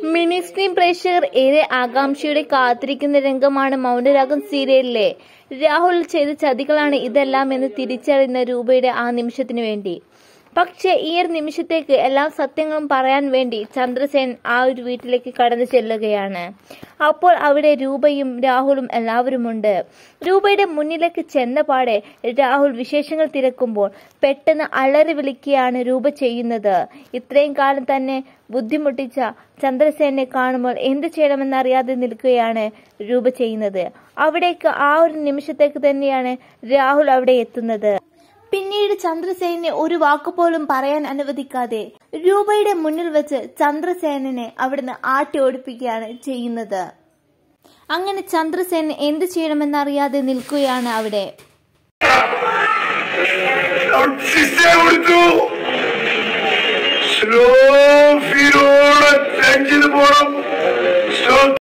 mini screen പ്രേക്ഷകർ ഏറെ ആകാംക്ഷയോടെ കാത്തിരിക്കുന്ന രംഗമാണ് മൗനരാഗം സീരിയലിലെ രാഹുൽ ചെയ്ത ചതികളാണ് ഇതെല്ലാം എന്ന് തിരിച്ചറിയുന്ന രൂപയുടെ ആ നിമിഷത്തിന് വേണ്ടി പക്ഷേ ഈ ഒരു നിമിഷത്തേക്ക് എല്ലാ സത്യങ്ങളും പറയാൻ വേണ്ടി ചന്ദ്രസേൻ ആ ഒരു വീട്ടിലേക്ക് കടന്നു ചെല്ലുകയാണ് അപ്പോൾ അവിടെ രൂപയും രാഹുലും എല്ലാവരുമുണ്ട് രൂപയുടെ മുന്നിലേക്ക് ചെന്ന പാടെ രാഹുൽ വിശേഷങ്ങൾ തിരക്കുമ്പോൾ പെട്ടെന്ന് അലറി വിളിക്കുകയാണ് രൂപ ചെയ്യുന്നത് ഇത്രയും കാലം തന്നെ ബുദ്ധിമുട്ടിച്ച ചന്ദ്രസേനെ കാണുമ്പോൾ എന്ത് ചെയ്യണമെന്നറിയാതെ നിൽക്കുകയാണ് രൂപ ചെയ്യുന്നത് അവിടേക്ക് ആ ഒരു നിമിഷത്തേക്ക് തന്നെയാണ് രാഹുൽ അവിടെ എത്തുന്നത് പിന്നീട് ചന്ദ്രസേനെ ഒരു വാക്കുപോലും പറയാൻ അനുവദിക്കാതെ രൂപയുടെ മുന്നിൽ വെച്ച് ചന്ദ്രസേനനെ അവിടുന്ന് ആട്ടി ഓടിപ്പിക്കുകയാണ് ചെയ്യുന്നത് അങ്ങനെ ചന്ദ്രസേന എന്ത് ചെയ്യണമെന്നറിയാതെ നിൽക്കുകയാണ് അവിടെ സിസ്റ്റർ കൊടുത്തു സ്ലോ ഫിറോസ്